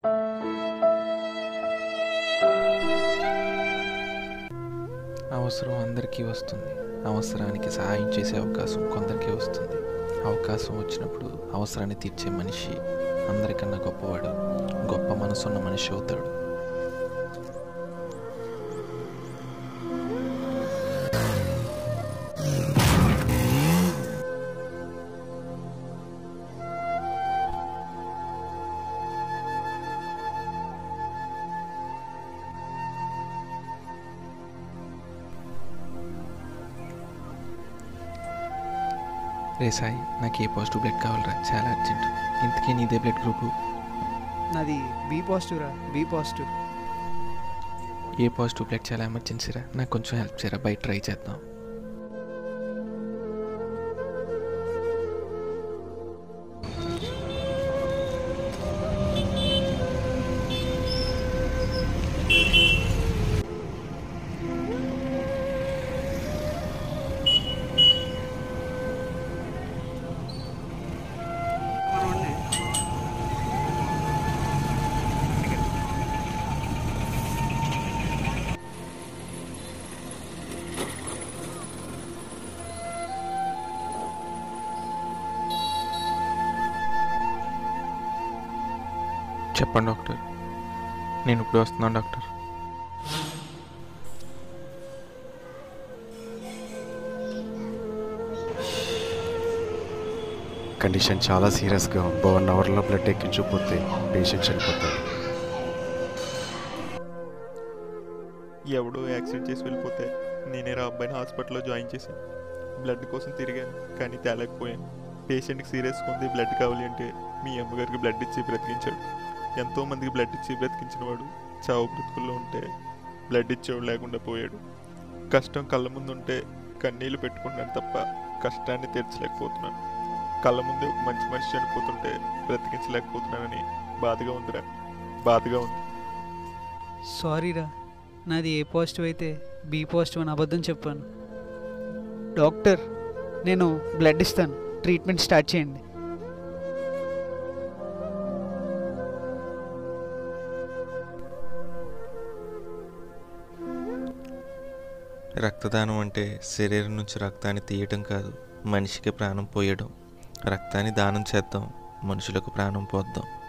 అవసరం అందరికీ వస్తుంది అవసరానికి సహాయం చేసే అవకాశం కొందరికే వస్తుంది అవకాశం వచ్చినప్పుడు అవసరాన్ని తీర్చే మనిషి అందరికన్నా గొప్పవాడు గొప్ప మనసున్న మనిషి అవుతాడు రే సాయి నాకు ఏ పాజిటివ్ బ్లడ్ కావాలరా చాలా అర్జెంట్ ఇంతకీ నీదే బ్లడ్ గ్రూపు నాది బి పాజిటివ్ రా B positive A positive blood చాలా ఎమర్జెన్సీ రా నాకు కొంచెం హెల్ప్ చేయరా బయట ట్రై చేద్దాం చెప్పండి డాక్టర్ నేను ఇప్పుడు వస్తున్నాను డాక్టర్ కండిషన్ చాలా సీరియస్గా ఉంది వన్ అవర్లో బ్లడ్ ఎక్కించకపోతే పేషెంట్ చనిపోతాడు ఎవడో యాక్సిడెంట్ చేసి వెళ్ళిపోతే నేనే రా అబ్బాయిని హాస్పిటల్లో జాయిన్ చేశాను బ్లడ్ కోసం తిరిగాను కానీ తేలేకపోయాను పేషెంట్కి సీరియస్గా ఉంది బ్లడ్ కావాలి అంటే మీ అమ్మగారికి బ్లడ్ ఇచ్చి బ్రతికించాడు ఎంతో మందికి బ్లడ్ ఇచ్చి బ్రతికించిన వాడు చావు బ్రతుకుల్లో ఉంటే బ్లడ్ ఇచ్చేవాడు లేకుండా పోయాడు కష్టం కళ్ళ ముందు ఉంటే కన్నీళ్లు పెట్టుకున్నాను తప్ప కష్టాన్ని తీర్చలేకపోతున్నాను కళ్ళ ముందే ఒక మంచి మనిషి చనిపోతుంటే బ్రతికించలేకపోతున్నానని బాధగా ఉందిరా బాధగా ఉంది సారీ రా నాది ఏ పాజిటివ్ అయితే బి పాజిటివ్ అని అబద్ధం చెప్పాను డాక్టర్ నేను బ్లడ్ ఇస్తాను ట్రీట్మెంట్ స్టార్ట్ చేయండి రక్తదానం అంటే శరీరం నుంచి రక్తాన్ని తీయటం కాదు మనిషికి ప్రాణం పోయడం రక్తాన్ని దానం చేద్దాం మనుషులకు ప్రాణం పోద్దాం